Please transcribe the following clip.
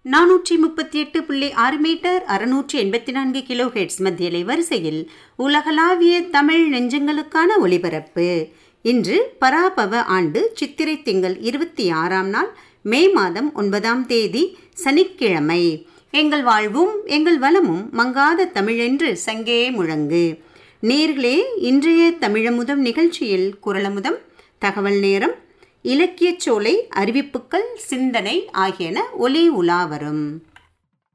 நானூற்றி முப்பத்தி எட்டு புள்ளி ஆறு மீட்டர் அறுநூற்றி எண்பத்தி நான்கு கிலோ ஹெட்ஸ் மத்தியலை வரிசையில் உலகளாவிய தமிழ் நெஞ்சங்களுக்கான ஒலிபரப்பு இன்று பராபவ ஆண்டு சித்திரை திங்கள் இருபத்தி ஆறாம் நாள் மே மாதம் ஒன்பதாம் தேதி சனிக்கிழமை எங்கள் வாழ்வும் எங்கள் வளமும் மங்காத தமிழென்று சங்கே முழங்கு நேர்களே இன்றைய தமிழமுதம் நிகழ்ச்சியில் குரலமுதம் தகவல் நேரம் இலக்கியச் சோலை அறிவிப்புகள் சிந்தனை ஆகியன ஒலி உலா வரும்